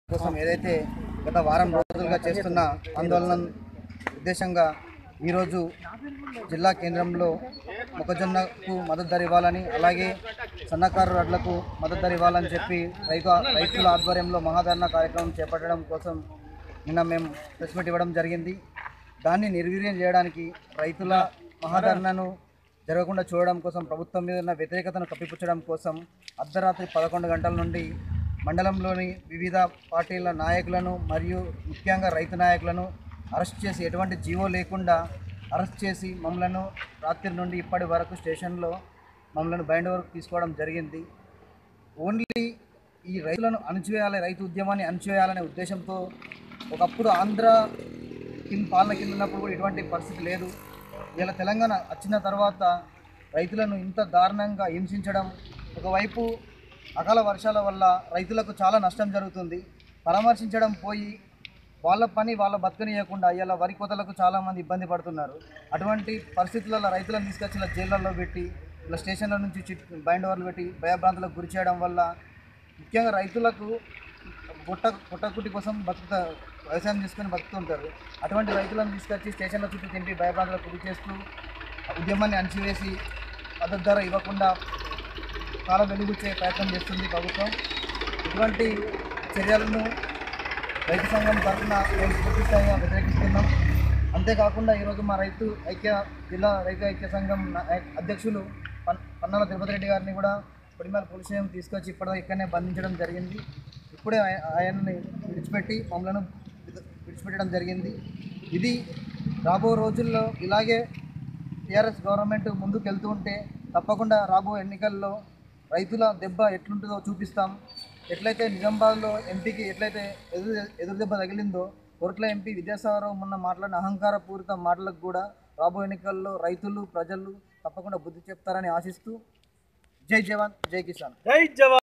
కోసం ఏదైతే గత వారం రోజులుగా చేస్తున్న ఆందోళన ఉద్దేశంగా ఈరోజు జిల్లా కేంద్రంలో మొక్కజొన్నకు మద్దతు ధర ఇవ్వాలని అలాగే సన్నకారు వడ్లకు మద్దతు ధర ఇవ్వాలని చెప్పి రైతు రైతుల ఆధ్వర్యంలో మహాధరణ కార్యక్రమం చేపట్టడం కోసం నిన్న మేము ప్రెస్ మీట్ ఇవ్వడం జరిగింది దాన్ని నిర్వీర్యం చేయడానికి రైతుల మహాధరణను జరగకుండా చూడడం కోసం ప్రభుత్వం మీద ఉన్న వ్యతిరేకతను కప్పిపుచ్చడం కోసం అర్ధరాత్రి పదకొండు గంటల నుండి మండలంలోని వివిధ పార్టీల నాయకులను మరియు ముఖ్యంగా రైతు నాయకులను అరెస్ట్ చేసి ఎటువంటి జీవో లేకుండా అరెస్ట్ చేసి మమ్మలను రాత్రి నుండి ఇప్పటి వరకు స్టేషన్లో మమ్మల్ని బైండ్ వరకు తీసుకోవడం జరిగింది ఓన్లీ ఈ రైతులను అణచివేయాలి రైతు ఉద్యమాన్ని అణచివేయాలనే ఉద్దేశంతో ఒకప్పుడు ఆంధ్ర కింద పాలన కింద ఉన్నప్పుడు కూడా ఇటువంటి పరిస్థితి లేదు ఇలా తెలంగాణ వచ్చిన తర్వాత రైతులను ఇంత దారుణంగా హింసించడం ఒకవైపు అకాల వర్షాల వల్ల రైతులకు చాలా నష్టం జరుగుతుంది పరామర్శించడం పోయి వాళ్ళ పని వాళ్ళ బతకనియకుండా ఇలా వరి కోతలకు చాలామంది ఇబ్బంది పడుతున్నారు అటువంటి పరిస్థితులలో రైతులను తీసుకొచ్చి ఇలా జైళ్ళల్లో పెట్టి ఇలా స్టేషన్ల నుంచి చిట్ బైండ్ ఓవర్లు పెట్టి భయభ్రాంతులకు గురి చేయడం వల్ల ముఖ్యంగా రైతులకు పుట్ట పుట్టకుటి కోసం బతుకుతా వ్యవసాయం చేసుకొని బతుకుతుంటారు అటువంటి రైతులను తీసుకొచ్చి స్టేషన్ల చుట్టూ తింపి భయభ్రాంతులకు గురి చేస్తూ ఉద్యమాన్ని అణచివేసి మద్దతు ధర ఇవ్వకుండా కాలం వెలుగుచ్చే ప్రయత్నం చేస్తుంది ప్రభుత్వం ఇటువంటి చర్యలను రైతు సంఘం తరఫున మేము పూర్తి స్థాయిగా వ్యతిరేకిస్తున్నాం అంతేకాకుండా ఈరోజు మా రైతు ఐక్య జిల్లా రైతు ఐక్య సంఘం నా- అధ్యక్షులు పన్ పన్నాల తిరుపతి రెడ్డి గారిని కూడా పొడిమేర పోలీస్ స్టేషన్ తీసుకొచ్చి ఇప్పటిదాకా ఇక్కడనే బంధించడం జరిగింది ఇప్పుడే ఆయ- ఆయన్ని విడిచిపెట్టి మమ్మల్ని విడిచిపెట్టడం జరిగింది ఇది రాబో రోజుల్లో ఇలాగే టీఆర్ఎస్ గవర్నమెంట్ ముందుకు వెళ్తూ ఉంటే తప్పకుండా రాబో ఎన్నికల్లో రైతుల దెబ్బ ఎట్లుంటుందో చూపిస్తాం ఎట్లయితే నిజామాబాద్లో ఎంపీకి ఎట్లయితే ఎదురు ఎదురు దెబ్బ తగిలిందో కొరట్ల ఎంపీ విద్యాసాగరరావు మొన్న మాట్లాడిన అహంకారపూరిత మాటలకు కూడా రాబో ఎన్నికల్లో రైతులు ప్రజలు తప్పకుండా బుద్ధి చెప్తారని ఆశిస్తూ జై జవాన్ జై కిసాన్ జై జవాన్